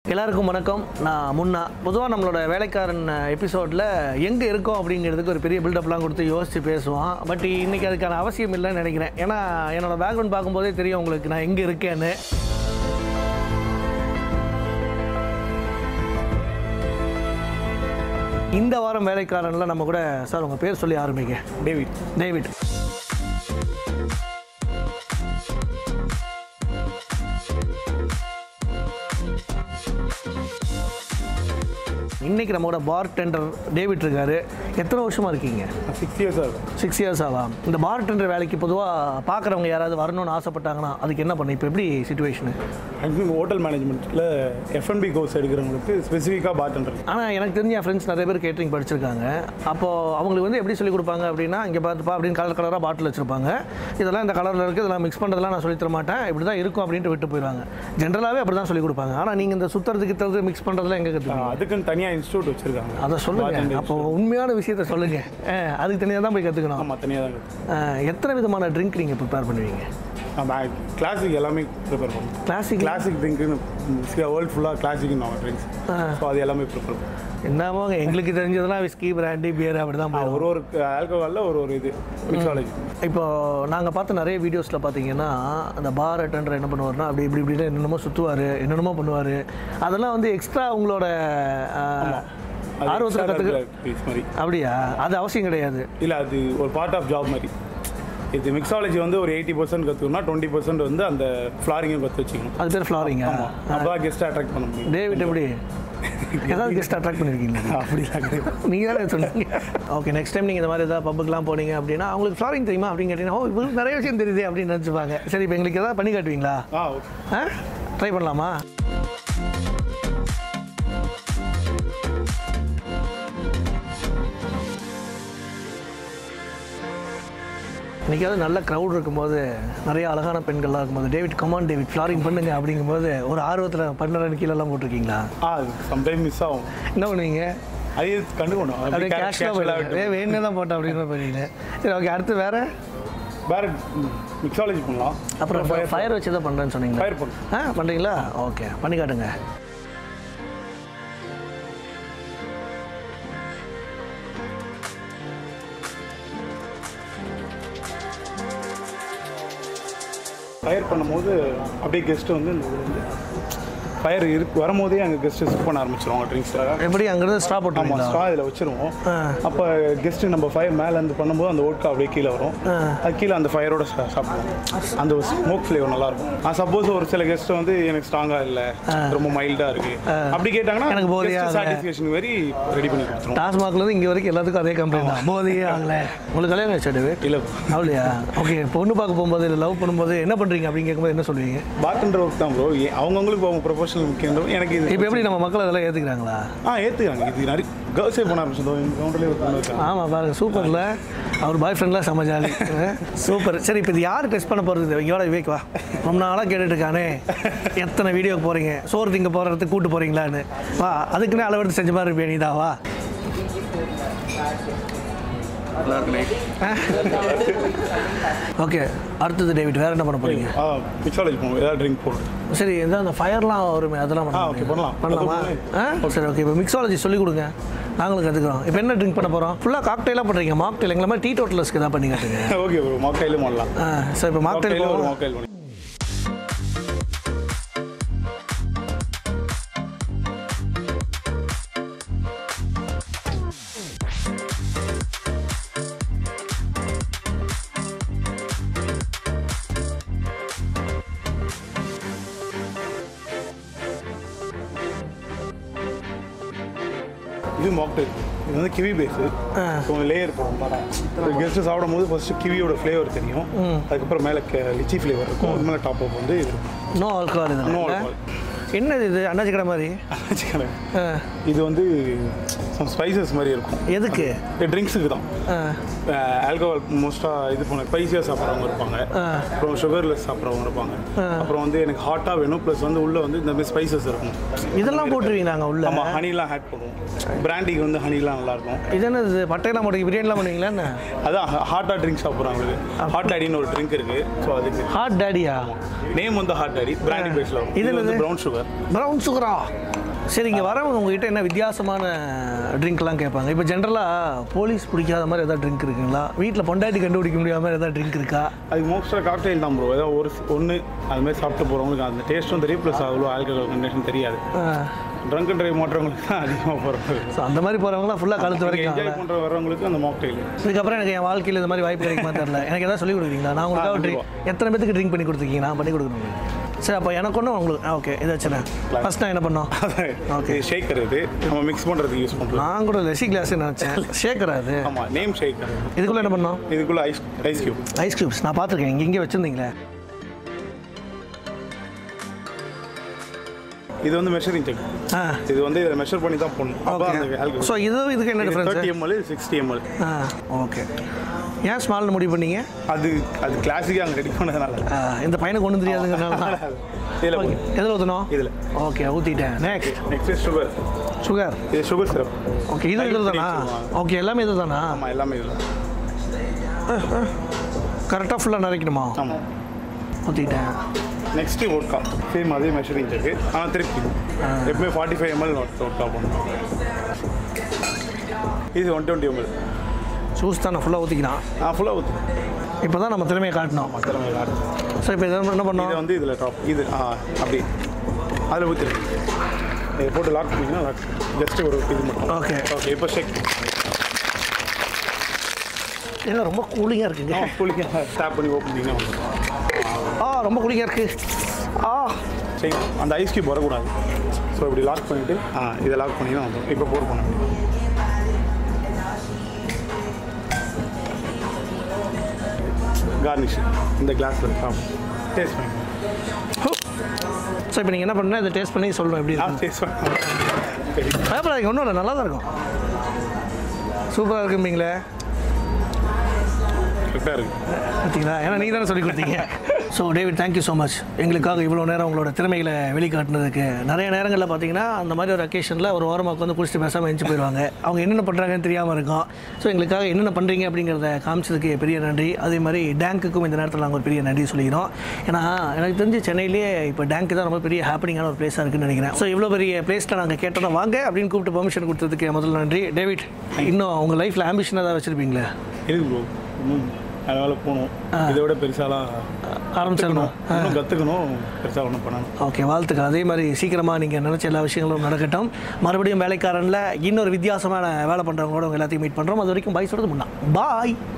எல்லாருக்கும் வணக்கம் நான் முன்னா பொதுவாக நம்மளோட வேலைக்காரன் எபிசோடில் எங்கே இருக்கோம் அப்படிங்கிறதுக்கு ஒரு பெரிய பில்டப்லாம் கொடுத்து யோசித்து பேசுவோம் பட் இன்றைக்கி அதுக்கான அவசியம் இல்லைன்னு நினைக்கிறேன் ஏன்னா என்னோட பேக்ரவுண்ட் பார்க்கும்போதே தெரியும் உங்களுக்கு நான் எங்கே இருக்கேன்னு இந்த வாரம் வேலைக்காரனில் நம்ம கூட சார் உங்கள் பேர் சொல்லி ஆரம்பிங்க டேவிட் டேவிட் இன்னைக்கு நம்மளோட பார் டெண்டர் டேவிட் இருக்காரு எத்தனை வருஷமா இருக்கீங்க சிக்ஸ் இயர்ஸ் ஆகும் சிக்ஸ் இயர்ஸ் ஆவா இந்த பார் டெண்டர் வேலைக்கு பொதுவாக பார்க்குறவங்க யாராவது வரணும்னு ஆசைப்பட்டாங்கன்னா அதுக்கு என்ன பண்ணு இப்போ எப்படி சுச்சுவேஷனு மேக்ஸிமம் ஹோட்டல் மேனேஜ்மெண்ட்டில் எஃப்என்பி கோர்ஸ் எடுக்கிறவங்களுக்கு ஸ்பெசிஃபிக்காக பார்ட் ஆனால் எனக்கு தெரிஞ்ச என் ஃப்ரெண்ட்ஸ் நிறைய பேர் கேட்டரிங் படிச்சிருக்காங்க அப்போது அவங்களுக்கு வந்து எப்படி சொல்லிக் கொடுப்பாங்க அப்படின்னா இங்கே பார்த்துப்பா அப்படின்னு கலர் கலராக பாட்டில் வச்சுருப்பாங்க இதெல்லாம் இந்த கலரில் இருக்குது இதெல்லாம் மிக்ஸ் பண்ணுறதுலாம் நான் சொல்லித் தர மாட்டேன் இப்படி தான் இருக்கும் அப்படின்ட்டு விட்டு போயிடுவாங்க ஜென்ரலாகவே அப்படி தான் சொல்லிக் கொடுப்பாங்க ஆனால் நீங்கள் இந்த சுற்றுறதுக்கு கிட்டது மிக்ஸ் பண்ணுறதுலாம் எங்கே கற்றுக்கீங்க அதுக்குன்னு தனியாக இன்ஸ்டியூட் வச்சுருக்காங்க அதை சொல்லுங்கள் அப்போ உண்மையான விஷயத்த சொல்லுங்கள் அதுக்கு தனியாக தான் போய் கற்றுக்கணும் ஆமாம் தனியாக தான் இருக்குது எத்தனை விதமான ட்ரிங்க் நீங்கள் ப்ரிப்பேர் பண்ணுவீங்க நான் கிளாசிக் எல்லாமே ப்ரிப்பேர் பண்ணுவோம் கிளாசிக் கிளாசிக் ட்ரிங்க்குன்னு வேர்ல்டு ஃபுல்லாக கிளாசிக்னு அவங்க ட்ரிங்க்ஸ் ஸோ அது எல்லாமே ப்ரிப்பேர் பண்ணுவோம் என்னமோங்க எங்களுக்கு தெரிஞ்சதெல்லாம் விஸ்கி பிராண்டி பியர் அப்படி தான் போகும் ஒரு ஒரு ஆல்கோஹாலில் ஒரு ஒரு இது மிக்ஸாலஜி இப்போ நாங்கள் பார்த்த நிறைய வீடியோஸில் பார்த்தீங்கன்னா அந்த பார் அட்டெண்டர் என்ன பண்ணுவார்னா அப்படி இப்படி இப்படி என்னென்னமோ சுற்றுவார் என்னென்னமோ பண்ணுவார் அதெல்லாம் வந்து எக்ஸ்ட்ரா உங்களோட ஆர்வத்தில் கற்றுக்க பீஸ் மாதிரி அப்படியா அது அவசியம் கிடையாது இல்லை அது ஒரு பார்ட் ஆஃப் ஜாப் மாதிரி இது மிக்ஸாலஜி வந்து ஒரு எயிட்டி பர்சன்ட் கற்றுக்கணும்னா டுவெண்ட்டி பர்சன்ட் வந்து அந்த ஃப்ளாரிங்கும் கற்று வச்சுக்கணும் அது பேர் ஃப்ளாரிங்க ஆமாம் அப்போ கெஸ்ட்டை அட்ராக்ட் பண்ண முடியும் டேவிட் எப்படி ஏதாவது கெஸ்ட் அட்ராக்ட் பண்ணியிருக்கீங்களா அப்படிலாம் கிடையாது நீங்கள் தானே சொன்னீங்க ஓகே நெக்ஸ்ட் டைம் நீங்கள் இந்த மாதிரி ஏதாவது பப்புக்கெலாம் போனீங்க அப்படின்னா அவங்களுக்கு ஃப்ளாரிங் தெரியுமா அப்படின்னு கேட்டீங்கன்னா ஓ இவங்களுக்கு நிறைய விஷயம் தெரியுது அப்படின்னு நினச்சிப்பாங்க சரி இப்போ எங்களுக்கு ஏதாவது பண்ணி காட்டுவீங்களா ஆ ஓகே ஆ ட்ரை பண்ணலாமா இன்னைக்காவது நல்ல க்ரௌட் இருக்கும்போது நிறைய அழகான பெண்கள்லாம் இருக்கும்போது டேவிட் கமான் டேவிட் ஃப்ளாரிங் பண்ணுங்க அப்படிங்கும்போது ஒரு ஆர்வத்தில் பண்ணுறேன்னு கீழெல்லாம் போட்டிருக்கீங்களா ஆ சம்டைம் மிஸ் ஆகும் என்ன பண்ணுவீங்க அது கண்டுக்கணும் அப்படியே கேஷ்லாம் ஏ வேணும் தான் போட்டேன் அப்படின்னு பண்ணுவீங்க சரி ஓகே அடுத்து வேறு வேற மிக்ஸாலஜி பண்ணலாம் அப்புறம் ஃபயர் வச்சு தான் பண்ணுறேன்னு சொன்னீங்க ஃபயர் பண்ணலாம் ஆ பண்ணுறீங்களா ஓகே பண்ணி காட்டுங்க ஃபயர் பண்ணும்போது அப்படியே கெஸ்ட் வந்து இந்த இதுல இருந்து ஃபயர் இருக்கு வரும்போதே அங்கே கெஸ்ட்டு சிப் பண்ண ஆரம்பிச்சிருவாங்க ட்ரிங்க்ஸாக எப்படி அங்கேருந்து ஸ்டாப் ஆமாம் போட்டுருவீங்களா ஸ்ட்ரா இதில் வச்சிருவோம் ஆ. அப்போ கெஸ்ட்டு நம்ம ஃபயர் மேலேருந்து பண்ணும்போது அந்த ஓட்கா அப்படியே கீழே வரும் அது கீழே அந்த ஃபயரோட சாப்பிடுவோம் அந்த ஸ்மோக் ஃப்ளேவர் நல்லாயிருக்கும் சப்போஸ் ஒரு சில கெஸ்ட் வந்து எனக்கு ஸ்ட்ராங்காக இல்லை ரொம்ப மைல்டாக இருக்கு அப்படி கேட்டாங்கன்னா எனக்கு போதையா ஆகல. சாட்டிஸ்ஃபேக்ஷன் மாதிரி ரெடி பண்ணி கொடுத்துருவோம் டாஸ்மாக்லேருந்து இங்கே வரைக்கும் எல்லாத்துக்கும் அதே கம்ப்ளைண்ட் தான் போதையே ஆகலை உங்களுக்கு கல்யாணம் ஆச்சு டேவிட் இல்லை அப்படியா ஓகே பொண்ணு பார்க்க போகும்போது இல்லை லவ் பண்ணும்போது என்ன பண்ணுறீங்க அப்படின்னு கேட்கும்போது என்ன சொல்லுவீங்க பார்க்கின்ற ஒர்க் தான் ப்ரோ அவங்கவுங்களுக்கு அவங்க ப்ரொஃபஷனல் முக்கியம் எனக்கு இது இப்போ எப்படி நம்ம மக்கள் அதெல்லாம் ஏற்றுக்கிறாங்களா ஆ ஏற்றுக்காங்க இது நிறைய கேர்ள்ஸே போன ஆரம்பிச்சோம் எங்கள் கவுண்டர்லேயே ஒரு பொண்ணு இருக்காங்க ஆமாம் பாருங்க சூப்பரில் அவர் பாய் ஃப்ரெண்ட்லாம் செம்ம ஜாலி சூப்பர் சரி இப்போ இது யார் டெஸ்ட் பண்ண போகிறது இங்கோட விவேக் வா ரொம்ப நாளாக கேட்டுட்டு இருக்கானே எத்தனை வீடியோ போகிறீங்க சோறு திங்க போகிறதுக்கு கூட்டு போகிறீங்களான்னு வா அதுக்குன்னே அளவெடுத்து செஞ்ச மாதிரி இருப்பேன் நீதா வா ஓகே அடுத்தது டேவிட் வேறு என்ன பண்ண போகிறீங்க ஆ மிக்ஸாலஜி போவோம் ஏதாவது ட்ரிங்க் போடுறது சரி இந்த அந்த ஃபயர்லாம் வருமே அதெல்லாம் ஆ, பண்ண okay, பண்ணலாம். பண்ணலாமா ஆ சரி ஓகே இப்போ மிக்ஸாலஜி சொல்லிக் கொடுங்க நாங்களும் கற்றுக்குறோம் இப்போ என்ன ட்ரிங்க் பண்ண போகிறோம் ஃபுல்லாக காக்டெயிலாக பண்ணுறீங்க மாக்டெயில் எங்களை மாதிரி டீ டோட்டலர்ஸ்க்கு தான் பண்ணி காட்டுங்க ஓகே ப்ரோ மாக்கையிலும் பண்ணலாம் ஆ சரி இப்போ மாக்டெயில் மாக்கையில் ஒரு போவோம் மாக்கையில் பண்ணி இது மாக்டெயில் இது வந்து கிவி பேஸு கொஞ்சம் லேயர் போடும் கெஸ்ட்டு சாப்பிடும் போது ஃபஸ்ட்டு கிவியோட ஃப்ளேவர் தெரியும் அதுக்கப்புறம் மேலே லிச்சி ஃப்ளேவர் இருக்கும் அது மேலே டாப் அப் வந்து இது இருக்கும் நோ ஆல்கஹால் இது No இல்ல? alcohol. என்னது இது அண்ணாச்சி கடை மாதிரி சிக்கன் ஆ, இது வந்து சம் ஸ்பைசஸ் மாதிரி இருக்கும் எதுக்கு ட்ரிங்க்ஸுக்கு தான் ஆ, ஆல்கோஹால் மோஸ்ட்டாக இது பண்ண ஸ்பைஸியாக சாப்பிட்றவங்க இருப்பாங்க ஆ. அப்புறம் சுகர்லெஸ் சாப்பிட்றவங்க இருப்பாங்க அப்புறம் வந்து எனக்கு ஹாட்டாக வேணும் ப்ளஸ் வந்து உள்ளே வந்து இந்த மாதிரி ஸ்பைசஸ் இருக்கும் இதெல்லாம் போட்டுருவீங்க நாங்கள் உள்ள ஆமாம் ஹனிலாம் ஆட் பண்ணுவோம் பிராண்டிக்கு வந்து ஹனிலாம் நல்லாயிருக்கும் இது என்னது பட்டையெல்லாம் போட்டு பிரியாணிலாம் பண்ணுவீங்களா என்ன அதான் ஹாட்டாக ட்ரிங்க் சாப்பிட்றவங்களுக்கு ஹாட் டாடின்னு ஒரு ட்ரிங்க் இருக்குது ஸோ அதுக்கு ஹாட் டேடியா நேம் வந்து ஹாட் டாடி பிராண்டி பேஸில் வரும் இது இது வந்து என்னது? ப்ரௌன் சுகர் ப்ரௌன் சுகரா சரி இங்கே வரவங்க உங்ககிட்ட என்ன வித்தியாசமான ட்ரிங்க்லாம் கேட்பாங்க இப்போ ஜென்ரலாக போலீஸ் பிடிக்காத மாதிரி ஏதாவது ட்ரிங்க் இருக்குங்களா வீட்டில் பொண்டாட்டி கண்டுபிடிக்க முடியாத மாதிரி ஏதாவது ட்ரிங்க் இருக்கா அதுக்கு மோஸ்ட்டாக காக்டெயில் தான் ப்ரோ ஏதாவது ஒரு ஒன்று அது மாதிரி சாப்பிட்டு போகிறவங்களுக்கு அந்த டேஸ்ட்டும் தெரியும் ப்ளஸ் அவ்வளோ ஆல்கஹால் கண்டிஷன் தெரியாது ட்ரங்க் ட்ரைவ் மாற்றவங்களுக்கு தான் அதிகமாக போகிறாங்க ஸோ அந்த மாதிரி போகிறவங்களாம் ஃபுல்லாக கழுத்து வரைக்கும் என்ஜாய் பண்ணுற வரவங்களுக்கு அந்த மாக்டெயில் இதுக்கப்புறம் எனக்கு என் வாழ்க்கையில் இந்த மாதிரி வாய்ப்பு கிடைக்குமா தெரியல எனக்கு ஏதாவது சொல்லிக் கொடுக்குறீங்களா நான் உங்களுக்காக ட்ரிங்க் எத்தனை பேத்துக்கு ட்ரிங்க் பண்ணி கொடுத்துருக்கீங்க நான் பண்ணி கொடுக்கணும் உங்களுக்கு. சரி அப்போ எனக்கு ஒன்றும் உங்களுக்கு ஓகே இதை வச்சுறேன் ஃபஸ்ட் நான் என்ன பண்ணோம் ஓகே ஷேக்கர் இது நம்ம மிக்ஸ் பண்ணுறதுக்கு யூஸ் பண்ணுறோம் நான் கூட லெசி கிளாஸ் நினச்சேன் ஷேக்கரா அது ஆமாம் நேம் ஷேக்கர் இதுக்குள்ளே என்ன பண்ணோம் இதுக்குள்ளே ice ice cube ice cubes நான் பார்த்துருக்கேன் இங்கே இங்கே வச்சுருந்தீங்களே இது வந்து மெஷரிங் செக் ஆ இது வந்து இதில் மெஷர் பண்ணி தான் போடணும் அப்போ அந்த ஓகே alcohol- ஸோ இது இதுக்கு என்ன இது difference thirty ML sixty ML ஆ ஓகே ஏன் ஸ்மால்னு முடிவு பண்ணீங்க அது அது கிளாசிக்காக அங்கே ரெடி பண்ணதுனால ஆ, இந்த பையனுக்கு ஒன்றும் தெரியாதுங்கிறனால தான் இதில் ஓகே எதில் ஊற்றணும் இதில் ஓகே ஊற்றிட்டேன் நெக்ஸ்ட் நெக்ஸ்ட் சுகர் சுகர் இது சுகர் சிரப் ஓகே இது இது தானா ஓகே எல்லாமே இது தானா ஆமாம் எல்லாமே இதில் கரெக்டாக ஃபுல்லாக நிறைக்கணுமா ஆமாம் ஊற்றிட்டேன் நெக்ஸ்ட்டு ஓட்கா சேம் அதே மெஷரிங் செக்கு ஆனால் திருப்பி எப்பவுமே ஃபார்ட்டி ஃபைவ் எம்எல் ஓட்கா பண்ணணும் இது ஒன் டுவெண்ட்டி எம்எல் ஜூஸ் தான் நான் ஃபுல்லாக ஊற்றிக்கலாம் ஆ ஃபுல்லாக ஊற்று இப்போ தான் நம்ம திறமையை காட்டணும் திறமை காட்டு ஸோ இப்போ இதை என்ன பண்ணோம் இதை வந்து இதில் டாப் இது ஆ அப்படி அதில் ஊற்றிடு இதை போட்டு லாக் பண்ணிங்கன்னா லாக் ஜஸ்ட் ஒரு இது மட்டும் ஓகே ஓகே இப்போ ஷேக் ஏங்க ரொம்ப கூலிங்காக இருக்குங்க கூலிங்க ஸ்டாப் பண்ணி ஓப்பன் பண்ணிங்கன்னா வந்துடும் ஆ ரொம்ப கூலிங்காக இருக்கு ஆ சரி அந்த ஐஸ் கியூப் வரக்கூடாது ஸோ இப்படி லாக் பண்ணிவிட்டு ஆ இதை லாக் பண்ணி தான் வந்துடும் இப்போ போர் பண்ண கார்னிஷ் இந்த கிளாஸில் டேஸ்ட் பண்ணி ஸோ இப்போ நீங்கள் என்ன பண்ணணும் இதை டேஸ்ட் பண்ணி சொல்லணும் எப்படி ஆ இருக்கு டேஸ்ட் பண்ணி சரி பயப்படாதீங்க ஒன்றும் இல்லை நல்லா தான் இருக்கும் சூப்பராக இருக்கும்பீங்களே கரெக்டாக இருக்குது பார்த்தீங்களா ஏன்னா நீங்கள் தானே சொல்லி கொடுத்தீங்க so David thank you so much எங்களுக்காக இவ்வளோ நேரம் உங்களோட திறமைகளை வெளிக்காட்டினதுக்கு நிறைய நேரங்களில் பார்த்தீங்கன்னா அந்த மாதிரி ஒரு அக்கேஷனில் ஒரு ஓரமாக உட்காந்து குடிச்சிட்டு பேசாமல் எழுந்து போயிடுவாங்க அவங்க என்னென்ன பண்ணுறாங்கன்னு தெரியாமல் இருக்கும் ஸோ எங்களுக்காக என்னென்ன பண்ணுறீங்க அப்படிங்கிறத காமிச்சதுக்கு பெரிய நன்றி அதே மாதிரி டேங்க்குக்கும் இந்த நேரத்தில் நாங்கள் ஒரு பெரிய நன்றி சொல்லிக்கிறோம் ஏன்னா எனக்கு தெரிஞ்சு சென்னையிலேயே இப்போ டேங்க் தான் ரொம்ப பெரிய ஹாப்பனிங்கான ஒரு பிளேஸாக இருக்குன்னு நினைக்கிறேன் ஸோ இவ்வளோ பெரிய பிளேஸில் நாங்கள் கேட்டோம் வாங்க அப்படின்னு கூப்பிட்டு பெர்மிஷன் கொடுத்ததுக்கு முதல்ல நன்றி டேவிட் இன்னும் உங்கள் லைஃப்பில் ஆம்பிஷனாக தான் வச்சுருப்பீங்களே இருக்கு ப்ரோ இன்னும் அதனால் போகணும் இதை விட பெருசாலாம் ஆரம்பிச்சிடணும் இன்னும் கற்றுக்கணும் பெருசாக ஒன்றும் பண்ணணும் ஓகே வாழ்த்துக்கள் அதே மாதிரி சீக்கிரமாக நீங்கள் நினச்ச எல்லா விஷயங்களும் நடக்கட்டும் மறுபடியும் வேலைக்காரனில் இன்னொரு வித்தியாசமான வேலை பண்ணுறவங்களோட உங்க எல்லாத்தையும் மீட் பண்ணுறோம் அது வரைக்கும் பாய் சொல்கிறது முன்னா பாய்